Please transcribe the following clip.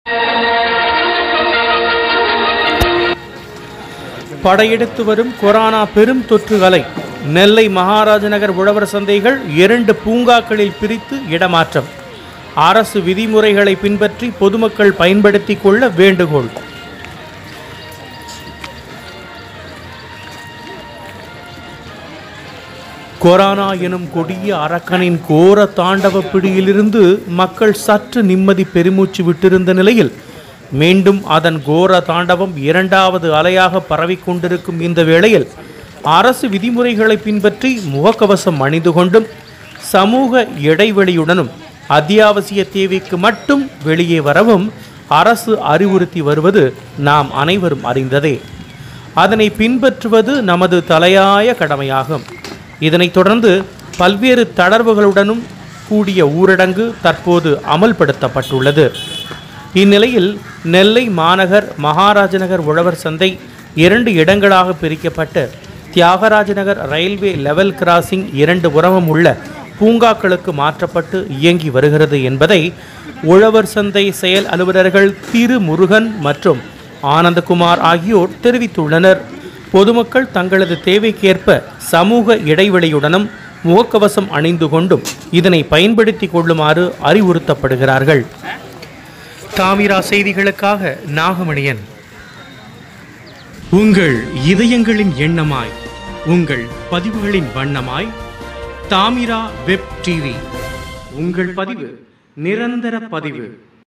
படையெடுத்து வரும் கொரோனா பெரும் தொற்று அலை நெல்லை மகாராஜ நகர் உழவர் சந்தைகள் இரண்டு பூங்காக்களில் பிரித்து இடமாற்றம் அரசு விதிமுறைகளை பின்பற்றி பொதுமக்கள் பயன்படுத்திக் கொள்ள வேண்டுகோள் கொரோனா எனும் கொடிய அரக்கனின் கோர தாண்டவ பிடியிலிருந்து மக்கள் சற்று நிம்மதி பெருமூச்சு விட்டிருந்த நிலையில் மீண்டும் அதன் கோர தாண்டவம் இரண்டாவது அலையாக பரவிக் கொண்டிருக்கும் இந்த வேளையில் அரசு விதிமுறைகளை பின்பற்றி முகக்கவசம் அணிந்து கொண்டும் சமூக இடைவெளியுடனும் அத்தியாவசிய தேவைக்கு மட்டும் வெளியே வரவும் அரசு அறிவுறுத்தி வருவது நாம் அனைவரும் அறிந்ததே அதனை பின்பற்றுவது நமது தலையாய கடமையாகும் இதனைத் தொடர்ந்து பல்வேறு தளர்வுகளுடனும் கூடிய ஊரடங்கு தற்போது அமல்படுத்தப்பட்டுள்ளது இந்நிலையில் நெல்லை மாநகர் மகாராஜ நகர் உழவர் சந்தை இரண்டு இடங்களாக பிரிக்கப்பட்டு Thyagaraja Nagar railway level crossing இரண்டு உரமம் உள்ள பூங்காக்களுக்கு மாற்றப்பட்டு இயங்கி வருகிறது என்பதை உழவர் சந்தை செயல் அலுவலர்கள் திரு முருகன் மற்றும் ஆனந்தகுமார் ஆகியோர் தெரிவித்துள்ளனர் பொதுமக்கள் தங்களது தேவைக்கேற்ப சமூக இடைவெளியுடனும் முகக்கவசம் அணிந்து கொண்டும் இதனை பயன்படுத்திக் கொள்ளுமாறு அறிவுறுத்தப்படுகிறார்கள் தாமிரா செய்திகளுக்காக நாகமணியன் உங்கள் இதயங்களின் எண்ணமாய் உங்கள் பதிவுகளின் வண்ணமாய் தாமிரா வெப் டிவி உங்கள் பதிவு நிரந்தர பதிவு